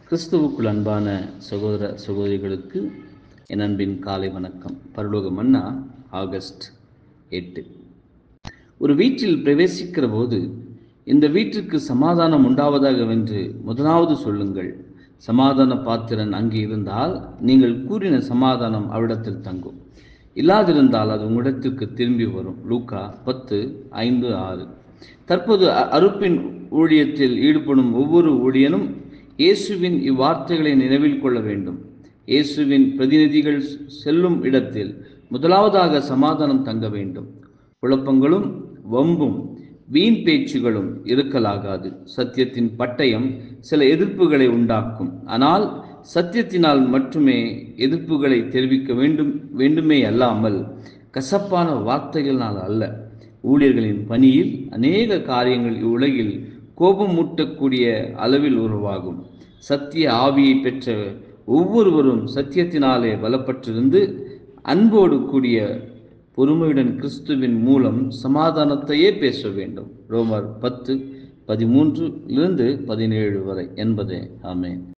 கிறிஸ்துவுக்குள் அன்பான சகோதர சகோதரிகளுக்கு என் அன்பின் காலை வணக்கம் பரலோக மன்னா ஆகஸ்ட் எட்டு ஒரு வீட்டில் பிரவேசிக்கிற போது இந்த வீட்டிற்கு சமாதானம் உண்டாவதாகவென்று முதலாவது சொல்லுங்கள் சமாதான பாத்திரன் அங்கே இருந்தால் நீங்கள் கூறின சமாதானம் அவ்விடத்தில் தங்கும் இல்லாதிருந்தால் அது உங்களிடத்திற்கு திரும்பி வரும் லூக்கா பத்து ஐந்து ஆறு தற்போது அ- அறுப்பின் ஊழியத்தில் ஈடுபடும் ஒவ்வொரு ஊழியனும் இயேசுவின் இவ்வார்த்தைகளை நினைவில் கொள்ள வேண்டும் இயேசுவின் பிரதிநிதிகள் செல்லும் இடத்தில் முதலாவதாக சமாதானம் தங்க வேண்டும் குழப்பங்களும் வம்பும் வீண் பேச்சுகளும் இருக்கலாகாது சத்தியத்தின் பட்டயம் சில எதிர்ப்புகளை உண்டாக்கும் ஆனால் சத்தியத்தினால் மட்டுமே எதிர்ப்புகளை தெரிவிக்க வேண்டும் வேண்டுமே அல்லாமல் கசப்பான வார்த்தைகளினால் அல்ல ஊழியர்களின் பணியில் அநேக காரியங்கள் இவ்வுலகில் கோபமூட்டக்கூடிய அளவில் உருவாகும் சத்திய ஆவியை பெற்ற ஒவ்வொருவரும் சத்தியத்தினாலே பலப்பட்டிருந்து அன்போடு கூடிய பொறுமையுடன் கிறிஸ்துவின் மூலம் சமாதானத்தையே பேச வேண்டும் ரோமர் பத்து பதிமூன்றிலிருந்து பதினேழு வரை என்பதே ஆமென்